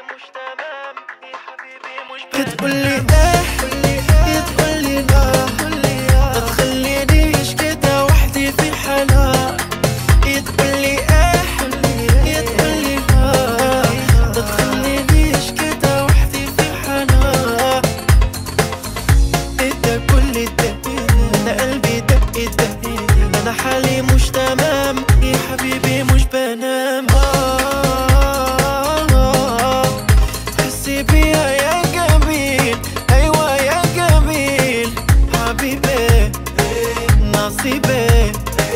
مش تمام يا حبيبي مش بتقولي ايه يا تقولي لا ما تخلينيش كده وحدي في حالها يا تقولي ايه يا تقولي لا ما تخلينيش كده وحدي في حالها انت كل الدقيق انا قلبي دق دق انا حالي مش تمام يا حبيبي مش بنام آه تحسي بيها يا جميل ايوه يا جميل حبيبي نصيبي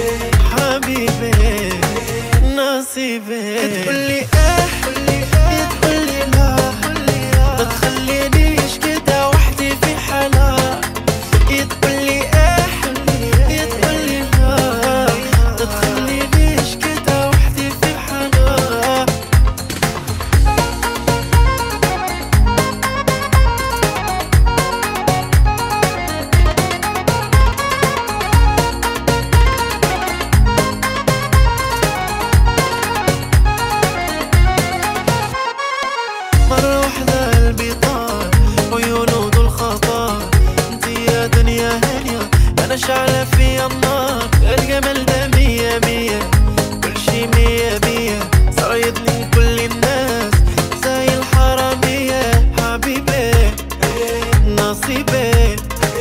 حبيبي نصيبي تقولي ايه تقولي لا ما تخلينيش كده وحدي في حالها تقولي ايه تقولي لا ما تخلينيش كده وحدي في حالها مرة واحدة قلبي طار عيونه دول خطر انتي يا دنيا هانية انا شعلة فيا النار الجمال ده مية مية كل شي مية مية صايدني كل الناس زي الحرامية حبيبي نصيبي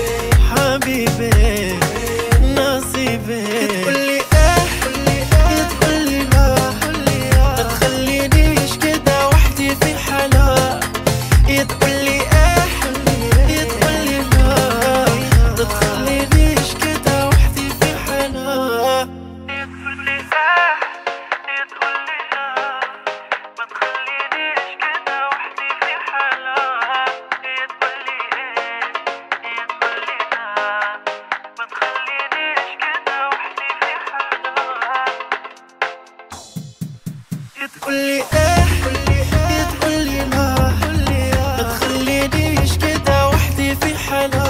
حبيبي نصيبي تقولي ايه تقولي لا ما تخلينيش كده وحدي في حالها تقولي ايه تقولي لا ما تخلينيش كده وحدي في حالها تقولي اه يا تقولي لا ما تخلينيش كده وحدي في حالها يا تقولي ايه يا تقولي لا ما تخلينيش كده وحدي في حالها تقولي ايه تقولي لا ما تخلينيش كده وحدي في حالها